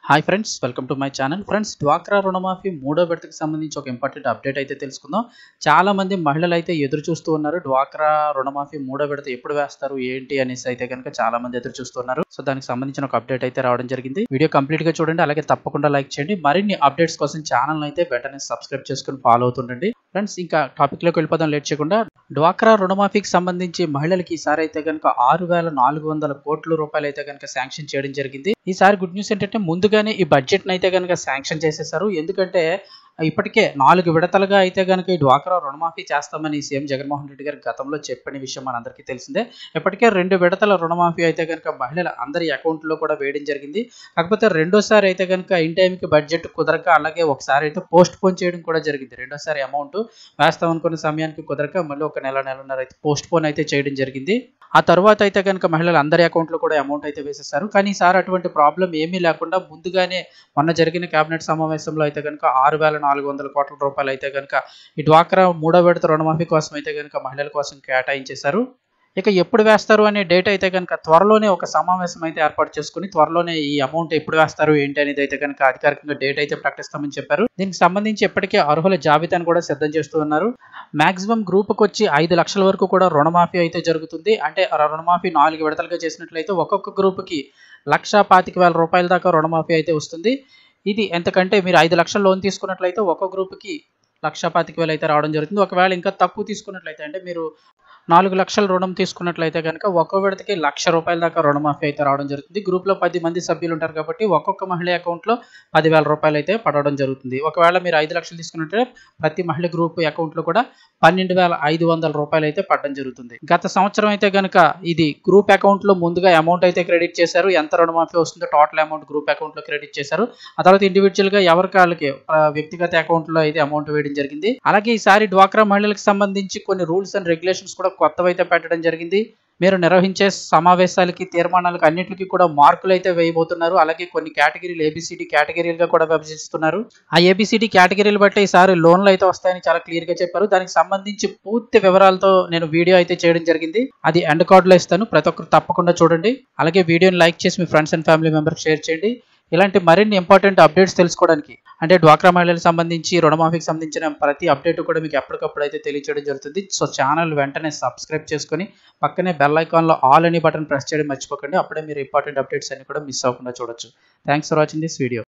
hi friends welcome to my channel friends డ్వాక్రా రుణమాఫీ మూడో విడతకి సంబంధించి ఒక ఇంపార్టెంట్ అప్డేట్ అయితే తెలుసుకుందాం చాలా మంది మహిళలు అయితే ఎదురు చూస్తూ ఉన్నారు డ్వాక్రా రుణమాఫీ మూడో విడత ఎప్పుడు వేస్తారు ఏంటి అనేసి అయితే కనుక చాలా మంది ఎదురు చూస్తున్నారు సో దానికి సంబంధించిన ఒక అప్డేట్ అయితే రావడం జరిగింది వీడియో కంప్లీట్ గా చూడండి అలాగే తప్పకుండా లైక్ చేయండి మరిన్ని అప్డేట్స్ కోసం ఛానల్ అయితే వెంటనే సబ్స్క్రైబ్ చేసుకుని ఫాలో అవుతుండండి ఫ్రెండ్స్ ఇంకా టాపిక్ లోకి వెళ్ళిపోదాం లేట్ చేయకుండా డ్వాక్రా రుణమాఫీకి సంబంధించి మహిళలకి ఈసారి అయితే కనుక ఆరు వేల నాలుగు వందల కోట్ల రూపాయలు అయితే కనుక శాంక్షన్ చేయడం జరిగింది ఈసారి గుడ్ న్యూస్ ఏంటంటే ముందుగానే ఈ బడ్జెట్ అయితే కనుక శాంక్షన్ చేసేసారు ఎందుకంటే ఇప్పటికే నాలుగు విడతలుగా అయితే కనుక ఈ డ్వాక్రా రుణమాఫీ చేస్తామని సీఎం జగన్మోహన్ రెడ్డి గారు గతంలో చెప్పిన విషయం మనందరికీ తెలిసిందే ఇప్పటికే రెండు విడతల రుణమాఫీ అయితే కనుక మహిళల అందరి అకౌంట్లో కూడా వేయడం జరిగింది కాకపోతే రెండోసారి అయితే కనుక ఇన్ టైంకి బడ్జెట్ కుదరక అలాగే ఒకసారి అయితే పోస్ట్ పోన్ చేయడం కూడా జరిగింది రెండోసారి అమౌంట్ వేస్తాం అనుకున్న సమయానికి కుదరక మళ్ళీ ఒక నెల నెలన్నర అయితే పోస్ట్ పోన్ అయితే చేయడం జరిగింది ఆ తర్వాత అయితే కనుక మహిళలు అందరి అకౌంట్లో కూడా అమౌంట్ అయితే వేసేసారు కానీ ఈసారి అటువంటి ప్రాబ్లం ఏమీ లేకుండా ముందుగానే మొన్న జరిగిన కేబినెట్ సమావేశంలో అయితే కనుక ఆరు వేల నాలుగు వందల కోట్ల రూపాయలు అయితే కనుక ఈ డ్వాక్రా మూడో విడత రుణమాఫీ కోసం అయితే కనుక మహిళల కోసం కేటాయించేశారు ఇక ఎప్పుడు వేస్తారు అనే డేట్ అయితే కనుక త్వరలోనే ఒక సమావేశం అయితే ఏర్పాటు చేసుకుని త్వరలోనే ఈ అమౌంట్ ఎప్పుడు వేస్తారు ఏంటి అనేది అయితే కనుక అధికారికంగా డేట్ అయితే ప్రకటిస్తామని చెప్పారు దీనికి సంబంధించి ఇప్పటికే అర్హుల జాబితాను కూడా సిద్ధం చేస్తూ ఉన్నారు మాక్సిమం గ్రూప్కి వచ్చి ఐదు లక్షల వరకు కూడా రుణమాఫీ అయితే జరుగుతుంది అంటే ఆ రుణమాఫీ నాలుగు విడతలుగా చేసినట్లయితే ఒక్కొక్క గ్రూప్కి లక్ష పాతిక వేల రూపాయల దాకా రుణమాఫీ అయితే వస్తుంది ఇది ఎంతకంటే మీరు ఐదు లక్షల లోన్ తీసుకున్నట్లయితే ఒక గ్రూప్కి లక్ష పాతిక వేలు అయితే రావడం జరుగుతుంది ఒకవేళ ఇంకా తక్కువ తీసుకున్నట్లయితే అంటే మీరు నాలుగు లక్షల రుణం తీసుకున్నట్లయితే కనుక ఒక్కో విడతకి లక్ష రూపాయల దాకా రుణమాఫీ అయితే రావడం జరుగుతుంది గ్రూప్లో పది మంది సభ్యులు ఉంటారు కాబట్టి ఒక్కొక్క మహిళ అకౌంట్లో పదివేల రూపాయలు అయితే పడడం జరుగుతుంది ఒకవేళ మీరు ఐదు లక్షలు తీసుకున్నట్టే ప్రతి మహిళ గ్రూప్ అకౌంట్లో కూడా పన్నెండు వేల ఐదు వందల రూపాయలు అయితే పడడం జరుగుతుంది గత సంవత్సరం అయితే కనుక ఇది గ్రూప్ అకౌంట్లో ముందుగా అమౌంట్ అయితే క్రెడిట్ చేశారు ఎంత రుణమాఫీ వస్తుందో టోటల్ అమౌంట్ గ్రూప్ అకౌంట్లో క్రెడిట్ చేశారు ఆ తర్వాత ఇండివిజువల్గా ఎవరికి వాళ్ళకి వ్యక్తిగత అకౌంట్లో అయితే అమౌంట్ వేయడం జరిగింది అలాగే ఈసారి డ్వాక్రా మహిళలకు సంబంధించి కొన్ని రూల్స్ అండ్ రెగ్యులేషన్స్ కూడా కొత్తవైతే పెట్టడం జరిగింది మీరు నిర్వహించే సమావేశాలకి తీర్మానాలకు అన్నింటికి కూడా మార్కులు అయితే వేయబోతున్నారు అలాగే కొన్ని కేటగిరీలు ఏబిసిడి కేటగిరీలుగా కూడా విభజిస్తున్నారు ఆ ఏబిసిడి కేటగిరీలు బట్టి ఈసారి లోన్లు అయితే వస్తాయని చాలా క్లియర్ గా చెప్పారు దానికి సంబంధించి పూర్తి వివరాలతో నేను వీడియో అయితే చేయడం జరిగింది అది ఎండ్ కార్డులో ఇస్తాను ప్రతి ఒక్కరు తప్పకుండా చూడండి అలాగే వీడియోని లైక్ చేసి మీ friends and family members share చేయండి ఇలాంటి మరిన్ని ఇంపార్టెంట్ అప్డేట్స్ తెలుసుకోవడానికి అంటే డ్వాక్రా మహిళలకు సంబంధించి రుణమాఫీకి సంబంధించిన ప్రతి అప్డేట్ కూడా మీకు ఎప్పటికప్పుడు అయితే తెలియచేయడం జరుగుతుంది సో ఛానల్ వెంటనే సబ్స్క్రైబ్ చేసుకొని పక్కనే బెల్ ఐకాన్లో ఆల్ అని బటన్ ప్రెస్ చేయడం మర్చిపోకండి అప్పుడే మీరు ఇంపార్టెంట్ అప్డేట్స్ అన్ని కూడా మిస్ అవ్వకుండా చూడొచ్చు thanks for watching this video